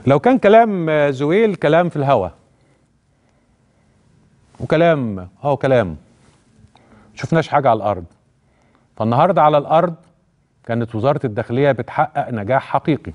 لو كان كلام زويل كلام في الهوا وكلام هو كلام شفناش حاجة على الأرض فالنهاردة على الأرض كانت وزارة الداخلية بتحقق نجاح حقيقي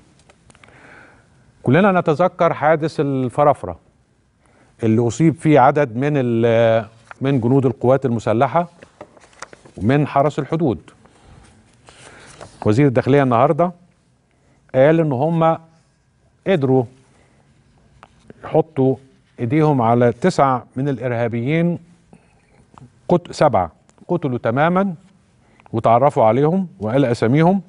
كلنا نتذكر حادث الفرافرة اللي أصيب فيه عدد من من جنود القوات المسلحة ومن حرس الحدود وزير الداخلية النهاردة قال إن هم قدروا يحطوا ايديهم على تسعة من الارهابيين قت سبعة قتلوا تماما وتعرفوا عليهم وقال اساميهم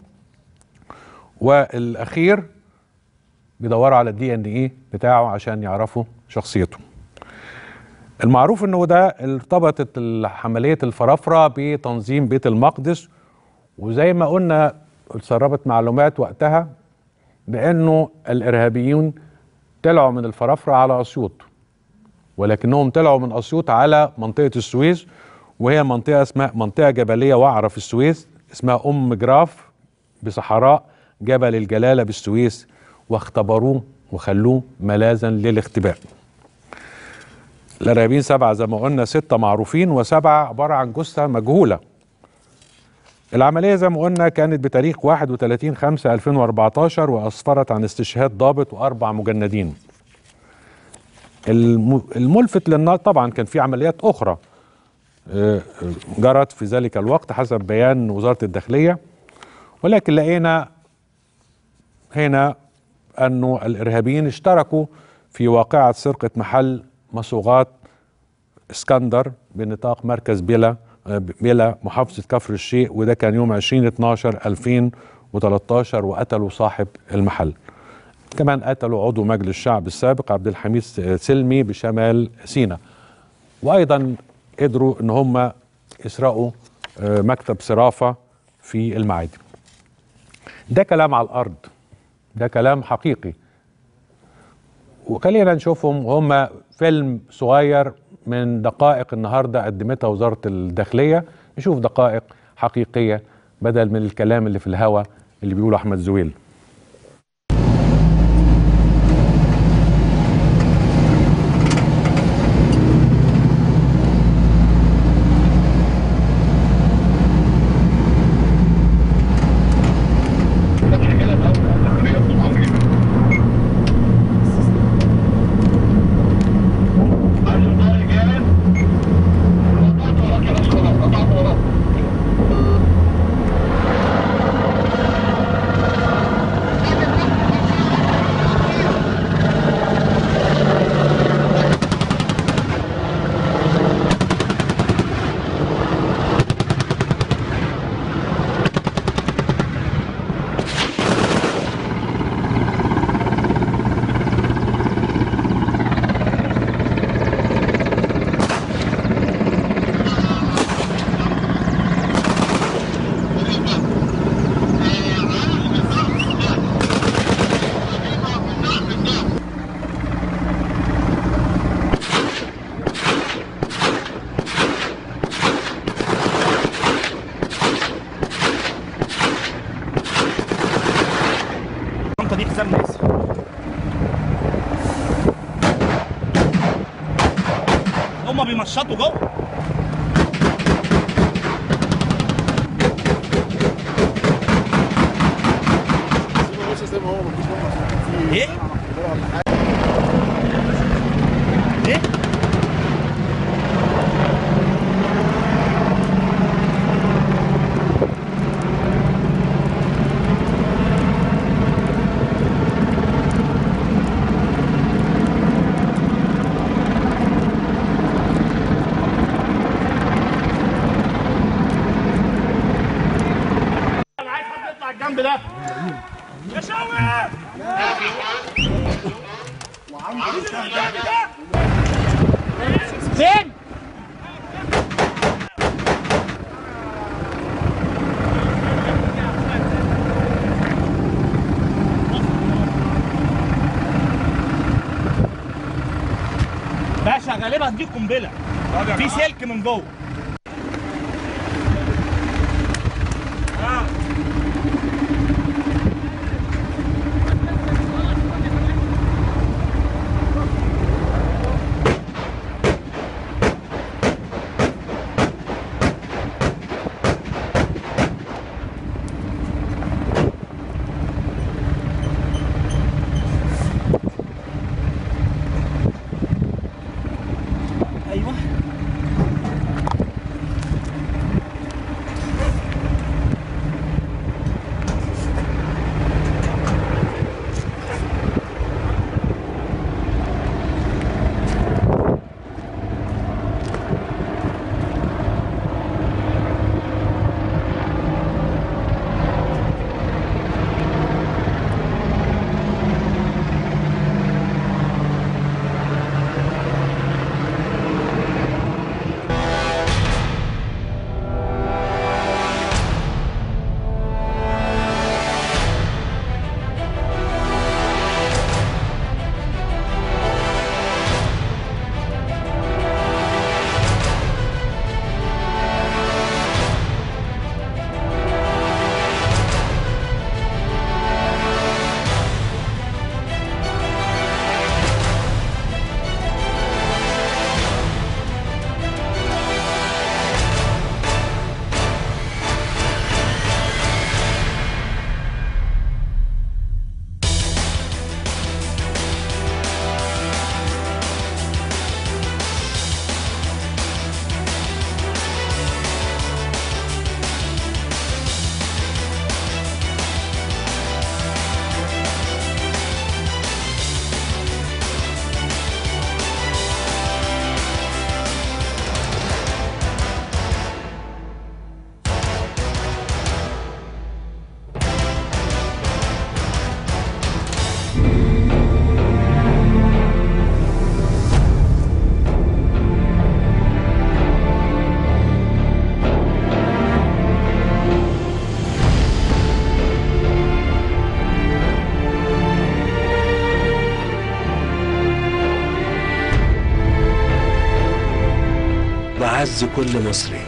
والاخير بيدوروا على الدي ان ايه بتاعه عشان يعرفوا شخصيته المعروف انه ده ارتبطت عمليه الفرافره بتنظيم بيت المقدس وزي ما قلنا اتسربت معلومات وقتها بانه الارهابيين طلعوا من الفرافره على اسيوط ولكنهم طلعوا من اسيوط على منطقه السويس وهي منطقه اسمها منطقه جبليه وعره في السويس اسمها ام جراف بصحراء جبل الجلاله بالسويس واختبروه وخلوه ملاذا للاختباء. الارهابيين سبعه زي ما قلنا سته معروفين وسبعه عباره عن جثه مجهوله. العمليه زي ما قلنا كانت بتاريخ 31 5 2014 واسفرت عن استشهاد ضابط واربع مجندين. الملفت للنظر طبعا كان في عمليات اخرى جرت في ذلك الوقت حسب بيان وزاره الداخليه ولكن لقينا هنا انه الارهابيين اشتركوا في واقعه سرقه محل مصوغات اسكندر بنطاق مركز بلا بلا محافظه كفر الشيخ وده كان يوم 20 12 2013 وقتلوا صاحب المحل. كمان قتلوا عضو مجلس الشعب السابق عبد الحميد سلمي بشمال سيناء وايضا قدروا ان هم يسرقوا مكتب صرافه في المعادي ده كلام على الارض ده كلام حقيقي وخلينا نشوفهم وهم فيلم صغير من دقائق النهارده قدمتها وزاره الداخليه نشوف دقائق حقيقيه بدل من الكلام اللي في الهوا اللي بيقوله احمد زويل دي حساب ناس هما بيمشطوا جوه ايه؟ ايه؟ انا عايز حد يطلع الجنب ده يا شوقي فين؟ باشا غالبا دي قنبله في سلك من جوه أعز كل مصري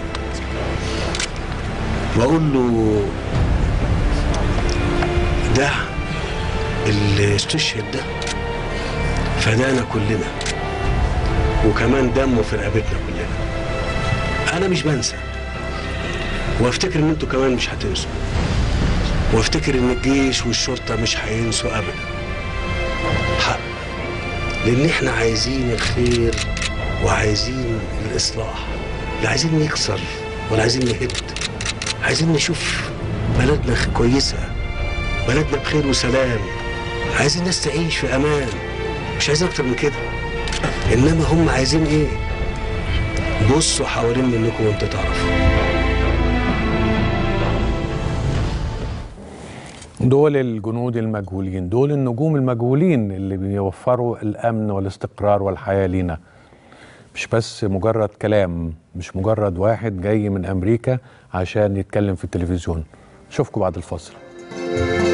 وأقول له ده اللي استشهد ده فدانا كلنا وكمان دمه في رقبتنا كلنا أنا مش بنسى وافتكر ان انتوا كمان مش هتنسوا وافتكر ان الجيش والشرطة مش هينسوا ابدا حق لان احنا عايزين الخير وعايزين الاصلاح لا عايزين نكسر ولا عايزين نهد عايزين نشوف بلدنا كويسة بلدنا بخير وسلام عايزين الناس تعيش في امان مش عايزين اكتر من كده انما هم عايزين ايه بصوا حوالين منكم وانتوا تعرفوا دول الجنود المجهولين دول النجوم المجهولين اللي بيوفروا الامن والاستقرار والحياه لينا مش بس مجرد كلام مش مجرد واحد جاي من امريكا عشان يتكلم في التلفزيون اشوفكم بعد الفاصل